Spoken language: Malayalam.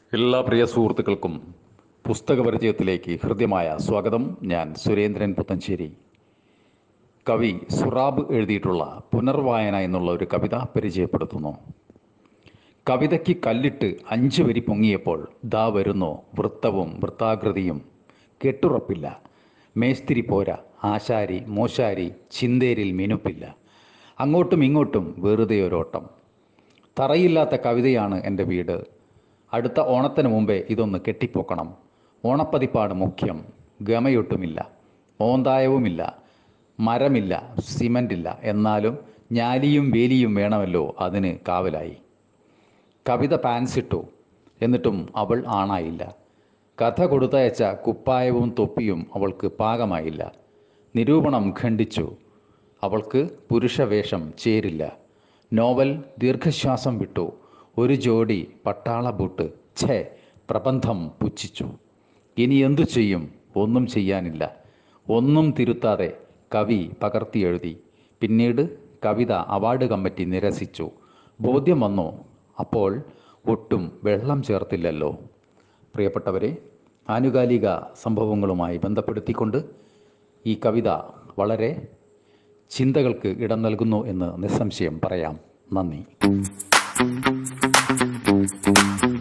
എല്ലാ പ്രിയ സുഹൃത്തുക്കൾക്കും പുസ്തക പരിചയത്തിലേക്ക് ഹൃദ്യമായ സ്വാഗതം ഞാൻ സുരേന്ദ്രൻ പുത്തഞ്ചേരി കവി സുറാബ് എഴുതിയിട്ടുള്ള പുനർവായന എന്നുള്ള ഒരു കവിത പരിചയപ്പെടുത്തുന്നു കവിതയ്ക്ക് കല്ലിട്ട് അഞ്ച് വരി പൊങ്ങിയപ്പോൾ ദാ വരുന്നു വൃത്തവും വൃത്താകൃതിയും കെട്ടുറപ്പില്ല മേസ്തിരി പോര ആശാരി മോശാരി ചിന്തേരിൽ മിനുപ്പില്ല അങ്ങോട്ടും ഇങ്ങോട്ടും വെറുതെ ഒരോട്ടം തറയില്ലാത്ത കവിതയാണ് എൻ്റെ വീട് അടുത്ത ഓണത്തിന് മുമ്പേ ഇതൊന്ന് കെട്ടിപ്പൊക്കണം ഓണപ്പതിപ്പാണ് മുഖ്യം ഗമയൊട്ടുമില്ല ഓന്തായവുമില്ല മരമില്ല സിമൻ്റില്ല എന്നാലും ഞാലിയും വേലിയും വേണമല്ലോ അതിന് കാവലായി കവിത പാൻസിട്ടു എന്നിട്ടും അവൾ ആണായില്ല കഥ കൊടുത്തയച്ച കുപ്പായവും തൊപ്പിയും അവൾക്ക് പാകമായില്ല നിരൂപണം ഖണ്ഡിച്ചു അവൾക്ക് പുരുഷവേഷം ചേരില്ല നോവൽ ദീർഘശ്വാസം വിട്ടു ഒരു ജോഡി പട്ടാള ബൂട്ട് ഛേ പ്രബന്ധം പുച്ഛിച്ചു ഇനി എന്തു ചെയ്യും ഒന്നും ചെയ്യാനില്ല ഒന്നും തിരുത്താതെ കവി പകർത്തി എഴുതി പിന്നീട് കവിത അവാർഡ് കമ്മിറ്റി നിരസിച്ചു ബോധ്യം വന്നു അപ്പോൾ ഒട്ടും വെള്ളം ചേർത്തില്ലല്ലോ പ്രിയപ്പെട്ടവരെ ആനുകാലിക സംഭവങ്ങളുമായി ബന്ധപ്പെടുത്തിക്കൊണ്ട് ഈ കവിത വളരെ ചിന്തകൾക്ക് ഇടം നൽകുന്നു എന്ന് നിസ്സംശയം പറയാം നന്ദി